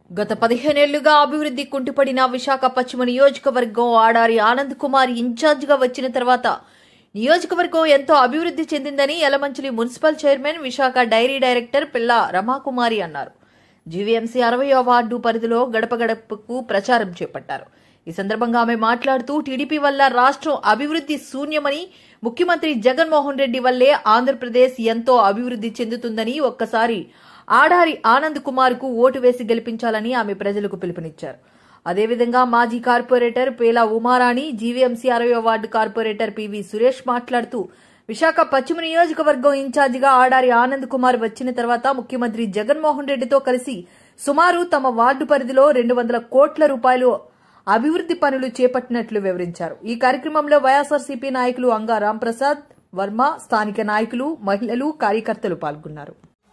గత పదిహేనేళ్లుగా అభివృద్ధి కుంటుపడిన విశాఖ పశ్చిమ నియోజకవర్గం ఆడారి ఆనంద్ కుమార్ ఇన్ఛార్జిగా వచ్చిన తర్వాత నియోజకవర్గం ఎంతో అభివృద్ధి చెందిందని Yelamanchili municipal chairman Visakha dairy director Pilla Ramakumari అన్నారు జీవీఎంసీ అరవయో వార్డు పరిధిలో గడప గడపకు ప్రచారం చేపట్టారు ఈ సందర్భంగా ఆమె మాట్లాడుతూ టీడీపీ వల్ల రాష్ట్రం అభివృద్ధి శూన్యమని ముఖ్యమంత్రి జగన్మోహన్ రెడ్డి వల్లే ఆంధ్రప్రదేశ్ ఎంతో అభివృద్ధి చెందుతుందని ఒక్కసారి ఆడారి ఆనంద్ కుమార్ కు ఓటు వేసి గెలిపించాలని ఆమె ప్రజలకు పిలుపునిచ్చారు అదేవిధంగా మాజీ కార్పొరేటర్ పేలా ఉమారాణి జీవీఎంసీ అరవై వార్డు కార్పొరేటర్ పివి సురేష్ మాట్లాడుతూ విశాఖ పశ్చిమ నియోజకవర్గం ఇన్ఛార్జిగా ఆడారి ఆనంద్ కుమార్ వచ్చిన తర్వాత ముఖ్యమంత్రి జగన్మోహన్ రెడ్డితో కలిసి సుమారు తమ వార్డు పరిధిలో రెండు వందల కోట్ల రూపాయలు అభివృద్ధి పనులు చేపట్టినట్లు వివరించారు ఈ కార్యక్రమంలో వైఎస్ఆర్సీపీ నాయకులు అంగా రాంప్రసాద్ వర్మ స్థానిక నాయకులు మహిళలు కార్యకర్తలు పాల్గొన్నారు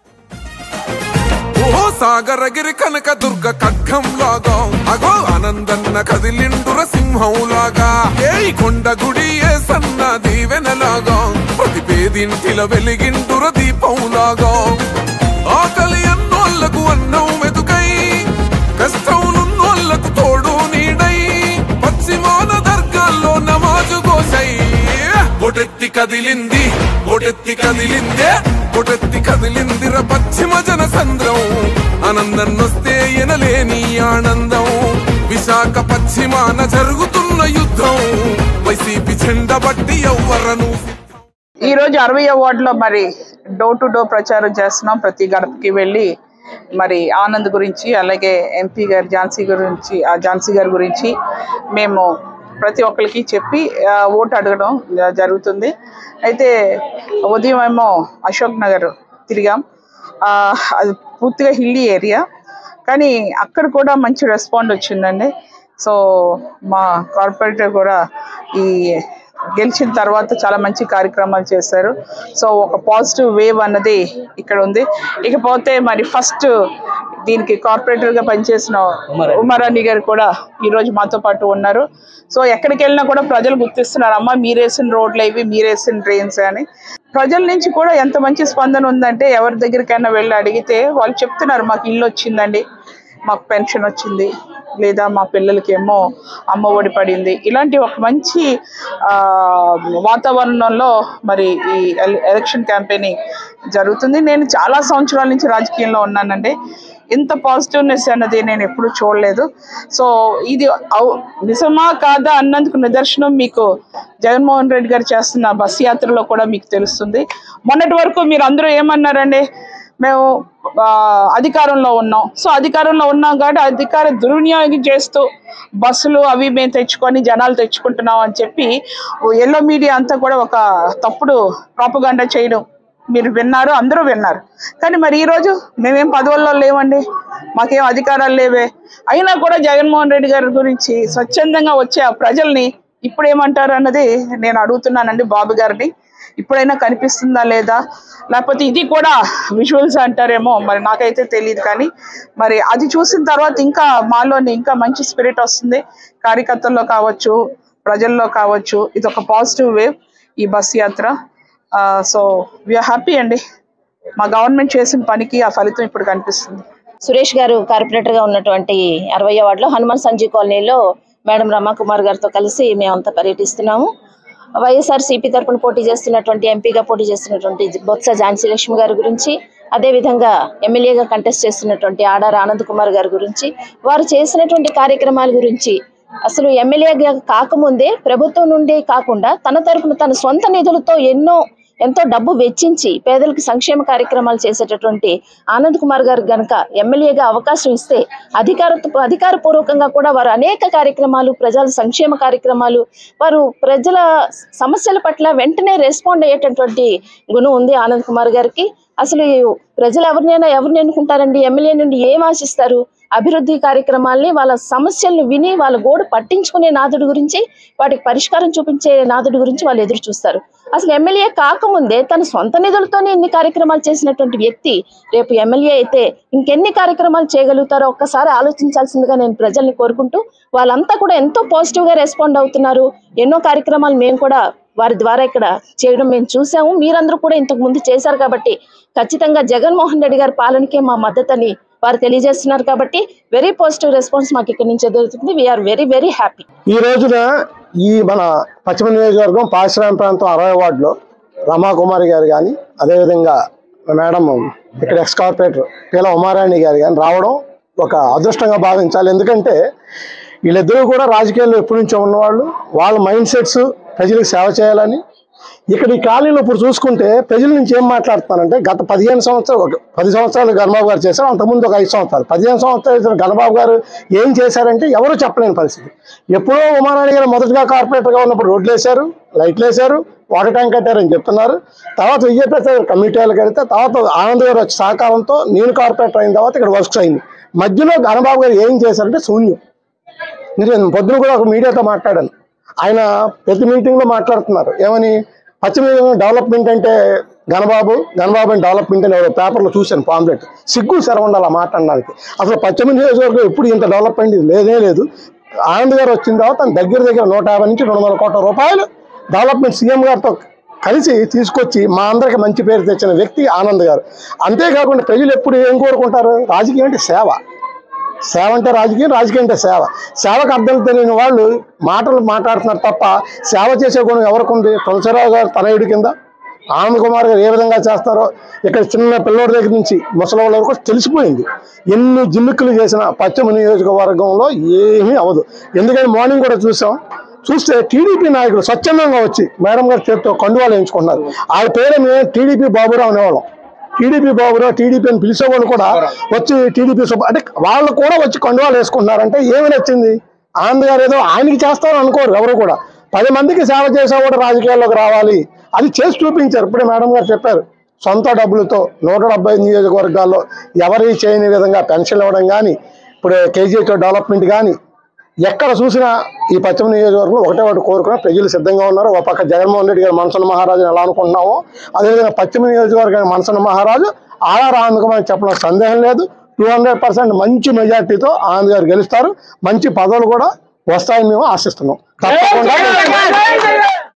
ఓ సాగరగిరి కనక దుర్గ ఖడ్గం లాగా అగో ఆనందన్న కదిలిండుర సింహం లాగా ఏ కొండ గుడి ఏ సన్న దీవెనలాగా ప్రతి పేదింటిల వెలిగిండుర దీపం లాగా ఆకలి అన్నోళ్లకు అన్నం మెతుకై కష్టములున్నోళ్లకు తోడు నీడై పశ్చిమాన దర్గాల్లో నమాజు కోసై బొటెత్తి కదిలింది బొటెత్తి కదిలిందే బొటెత్తి కదిలిందిర పశ్చిమ జన సంద్రం ఆనందన్నొస్తే ఎనలేని ఆనందం విశాఖ పశ్చిమాన జరుగుతున్న యుద్ధం వైసీపీ చెండ బట్టి ఎవ్వరను ఈ రోజు అరవై వార్డులో మరి డోర్ టు డోర్ ప్రచారం చేస్తున్నాం ప్రతి గడపకి వెళ్ళి మరి ఆనంద్ గురించి అలాగే ఎంపీ గారు ఝాన్సీ గురించి ఆ ఝాన్సీ గారి గురించి మేము ప్రతి ఒక్కరికి చెప్పి ఆ, ఓటు అడగడం జ- జరుగుతుంది అయితే ఉదయం ఏమో అశోక్ నగర్ తిరిగాం ఆ, అది పూర్తిగా హిల్లీ ఏరియా కానీ అక్కడ కూడా మంచి రెస్పాండ్ వచ్చిందండి సో మా కార్పొరేటర్ కూడా ఈ గెలిచిన తర్వాత చాలా మంచి కార్యక్రమాలు చేశారు సో ఒక పాజిటివ్ వేవ్ అన్నది ఇక్కడ ఉంది ఇకపోతే మరి ఫస్ట్ దీనికి కార్పొరేటర్గా పనిచేసిన ఉమారాణి గారు కూడా ఈరోజు మాతో పాటు ఉన్నారు సో ఎక్కడికి వెళ్ళినా కూడా ప్రజలు గుర్తిస్తున్నారు అమ్మ మీరేసిన రోడ్లు ఇవి మీరేసిన ట్రైన్స్ అని ప్రజల నుంచి కూడా ఎంత మంచి స్పందన ఉందంటే ఎవరి దగ్గరికైనా వెళ్ళి అడిగితే వాళ్ళు చెప్తున్నారు మాకు ఇల్లు వచ్చిందండి మాకు పెన్షన్ వచ్చింది లేదా మా పిల్లలకి ఏమో అమ్మ ఒడి పడింది ఇలాంటి ఒక మంచి ఆ, వాతావరణంలో మరి ఈ ఎల- ఎలక్షన్ క్యాంపెయినింగ్ జరుగుతుంది నేను చాలా సంవత్సరాల నుంచి రాజకీయంలో ఉన్నానండి ఇంత పాజిటివ్నెస్ అన్నది నేను ఎప్పుడు చూడలేదు సో ఇది అవు- నిజమా కాదా అన్నందుకు నిదర్శనం మీకు జగన్మోహన్ రెడ్డి గారు చేస్తున్న బస్ యాత్రలో కూడా మీకు తెలుస్తుంది మొన్నటి వరకు మీరు అందరూ ఏమన్నారండి మేము ఆ, అధికారంలో ఉన్నాం సో అధికారంలో ఉన్నాం కాబట్టి అధికార దుర్వినియోగం చేస్తూ బస్సులు అవి మేము తెచ్చుకొని జనాలు తెచ్చుకుంటున్నాం అని చెప్పి ఎల్లో మీడియా అంతా కూడా ఒక తప్పుడు ప్రాపగాండా చేయడం మీరు విన్నారు అందరూ విన్నారు కానీ మరి ఈరోజు మేమేం పదవుల్లో లేవండి మాకేం అధికారాలు లేవే అయినా కూడా జగన్మోహన్ రెడ్డి గారి గురించి స్వచ్ఛందంగా వచ్చే ఆ ప్రజల్ని ఇప్పుడు ఏమంటారు అన్నది నేను అడుగుతున్నానండి బాబు గారిని ఇప్పుడైనా కనిపిస్తుందా లేదా లేకపోతే ఇది కూడా విజువల్స్ అంటారేమో మరి నాకైతే తెలియదు కానీ మరి అది చూసిన తర్వాత ఇంకా మాలోని ఇంకా మంచి స్పిరిట్ వస్తుంది కార్యకర్తల్లో కావచ్చు ప్రజల్లో కావచ్చు ఇది ఒక పాజిటివ్ వేవ్ ఈ బస్ యాత్ర సో వీఆర్ హ్యాపీ అండి మా గవర్నమెంట్ చేసిన పనికి ఆ ఫలితం ఇప్పుడు కనిపిస్తుంది సురేష్ గారు కార్పొరేటర్ గా ఉన్నటువంటి అరవై వార్డులో హనుమాన్ సంజయ్ కాలనీలో మేడం రమాకుమార్ గారితో కలిసి మేమంతా పర్యటిస్తున్నాము వైఎస్ఆర్ సిపి తరపున పోటీ చేస్తున్నటువంటి ఎంపీగా పోటీ చేస్తున్నటువంటి బొత్స ఝాన్సీ లక్ష్మి గారి గురించి అదేవిధంగా ఎమ్మెల్యేగా కంటెస్ట్ చేస్తున్నటువంటి ఆడార ఆనంద్ కుమార్ గారి గురించి వారు చేసినటువంటి కార్యక్రమాల గురించి అసలు ఎమ్మెల్యేగా కాకముందే ప్రభుత్వం నుండి కాకుండా తన తరపున తన సొంత నిధులతో ఎన్నో ఎంతో డబ్బు వెచ్చించి పేదలకు సంక్షేమ కార్యక్రమాలు చేసేటటువంటి ఆనంద్ కుమార్ గారు గనక ఎమ్మెల్యేగా అవకాశం ఇస్తే అధికార అధికారపూర్వకంగా కూడా వారు అనేక కార్యక్రమాలు ప్రజల సంక్షేమ కార్యక్రమాలు వారు ప్రజల సమస్యల పట్ల వెంటనే రెస్పాండ్ అయ్యేటటువంటి గుణం ఉంది ఆనంద్ కుమార్ గారికి అసలు ప్రజలు ఎవరినైనా ఎవరిని ఎన్నుకుంటారండి ఎమ్మెల్యే నుండి ఏం ఆశిస్తారు అభివృద్ధి కార్యక్రమాల్ని వాళ్ళ సమస్యలను విని వాళ్ళ గోడు పట్టించుకునే నాదుడి గురించి వాటికి పరిష్కారం చూపించే నాదుడి గురించి వాళ్ళు ఎదురు చూస్తారు అసలు ఎమ్మెల్యే కాకముందే తన సొంత నిధులతోనే ఇన్ని కార్యక్రమాలు చేసినటువంటి వ్యక్తి రేపు ఎమ్మెల్యే అయితే ఇంకెన్ని కార్యక్రమాలు చేయగలుగుతారో ఒక్కసారి ఆలోచించాల్సిందిగా నేను ప్రజల్ని కోరుకుంటూ వాళ్ళంతా కూడా ఎంతో పాజిటివ్ గా రెస్పాండ్ అవుతున్నారు ఎన్నో కార్యక్రమాలు మేము కూడా వారి ద్వారా ఇక్కడ చేయడం మేము చూసాము మీరందరూ కూడా ఇంతకు ముందు చేశారు కాబట్టి ఖచ్చితంగా జగన్మోహన్ రెడ్డి గారి పాలనకే మా మద్దతని వారు తెలియజేస్తున్నారు కాబట్టి వెరీ పాజిటివ్ రెస్పాన్స్ మాకు ఇక్కడ నుంచి ఎదురుతుంది వీఆర్ వెరీ వెరీ హ్యాపీ ఈ రోజున ఈ మన పశ్చిమ నియోజకవర్గం పారిశ్రామిక ప్రాంతం అరవై వార్డులో రమాకుమారి గారు కానీ అదేవిధంగా మేడం ఇక్కడ ఎక్స్ కార్పొరేటర్ పీల ఉమారాణి గారు కానీ రావడం ఒక అదృష్టంగా భావించాలి ఎందుకంటే వీళ్ళిద్దరూ కూడా రాజకీయాల్లో ఎప్పటి నుంచో ఉన్నవాళ్ళు వాళ్ళ మైండ్ సెట్స్ ప్రజలకు సేవ చేయాలని ఇక్కడ ఈ కాలనీలో ఇప్పుడు చూసుకుంటే ప్రజల నుంచి ఏం మాట్లాడుతున్నారంటే గత పదిహేను సంవత్సరాలు ఒక పది సంవత్సరాలు గణబాబు గారు చేశారు అంతకుముందు ఒక ఐదు సంవత్సరాలు పదిహేను సంవత్సరాలు చేసిన గణబాబు గారు ఏం చేశారంటే ఎవరు చెప్పలేని పరిస్థితి ఎప్పుడో ఉమారాణి గారు మొదటగా కార్పొరేటర్గా ఉన్నప్పుడు రోడ్లు వేశారు లైట్లు వేశారు వాటర్ ట్యాంక్ కట్టారని చెప్తున్నారు తర్వాత విజయప్రసాద్ గారు కమిటీలు కడితే తర్వాత ఆనంద్ గారు వచ్చి సహకారంతో నేను కార్పొరేటర్ అయిన తర్వాత ఇక్కడ వర్క్స్ అయింది మధ్యలో గణబాబు గారు ఏం చేశారంటే శూన్యం మీరు నేను పొద్దున కూడా ఒక మీడియాతో మాట్లాడాను ఆయన ప్రతి మీటింగ్లో మాట్లాడుతున్నారు ఏమని పశ్చిమ డెవలప్మెంట్ అంటే గణబాబు గణబాబు అని డెవలప్మెంట్ అని ఎవరో పేపర్లో చూశాను పాంప్లెట్ సిగ్గు శరవండాలి ఆ మాట్లాడడానికి అసలు పశ్చిమ నియోజకవర్గం ఎప్పుడు ఇంత డెవలప్మెంట్ లేదే లేదు ఆనంద్ గారు వచ్చిన తర్వాత తన దగ్గర దగ్గర నూట యాభై నుంచి రెండు వందల కోట్ల రూపాయలు డెవలప్మెంట్ సీఎం గారితో కలిసి తీసుకొచ్చి మా అందరికి మంచి పేరు తెచ్చిన వ్యక్తి ఆనంద్ గారు అంతేకాకుండా ప్రజలు ఎప్పుడు ఏం కోరుకుంటారు రాజకీయం అంటే సేవ సేవ అంటే రాజకీయం రాజకీయం అంటే సేవ సేవకు అర్థం తెలియని వాళ్ళు మాటలు మాట్లాడుతున్నారు తప్ప సేవ చేసే గుణం ఎవరికి ఉంది తులసిరావు గారు తనయుడి కింద ఆనంద్ కుమార్ గారు ఏ విధంగా చేస్తారో ఇక్కడ చిన్న పిల్లోడి దగ్గర నుంచి ముసలి వరకు తెలిసిపోయింది ఎన్ని జిమ్మిక్కులు చేసినా పశ్చిమ నియోజకవర్గంలో ఏమీ అవ్వదు ఎందుకంటే మార్నింగ్ కూడా చూసాం చూస్తే టీడీపీ నాయకులు స్వచ్ఛందంగా వచ్చి మేడం గారి చేతితో కండువాలు వేయించుకున్నారు ఆ పేరు మేము టీడీపీ బాబురావు అనేవాళ్ళం టీడీపీ బాబురావు టీడీపీ అని పిలిచేవాళ్ళు కూడా వచ్చి టీడీపీ సుబ్బ అంటే వాళ్ళు కూడా వచ్చి కండువాలు వేసుకుంటున్నారంటే ఏమి నచ్చింది ఆనంద్ గారు ఏదో ఆయనకి చేస్తారని అనుకోరు ఎవరు కూడా పది మందికి సేవ చేసే కూడా రాజకీయాల్లోకి రావాలి అది చేసి చూపించారు ఇప్పుడే మేడం గారు చెప్పారు సొంత డబ్బులతో నూట డెబ్బై నియోజకవర్గాల్లో ఎవరి చేయని విధంగా పెన్షన్ ఇవ్వడం కానీ ఇప్పుడు కేజీహెచ్ డెవలప్మెంట్ కానీ ఎక్కడ చూసినా ఈ పశ్చిమ నియోజకవర్గంలో ఒకటే ఒకటి కోరుకుని ప్రజలు సిద్ధంగా ఉన్నారు ఒక పక్క జగన్మోహన్ రెడ్డి గారు మనసున్న మహారాజుని ఎలా అనుకుంటున్నామో అదేవిధంగా పశ్చిమ నియోజకవర్గానికి మనసున్న మహారాజు ఆర్ఆర్ ఆనందకుమార్ చెప్పడం సందేహం లేదు టూ హండ్రెడ్ పర్సెంట్ మంచి మెజార్టీతో ఆనంద్ గారు గెలుస్తారు మంచి పదవులు కూడా వస్తాయని మేము ఆశిస్తున్నాం తప్పకుండా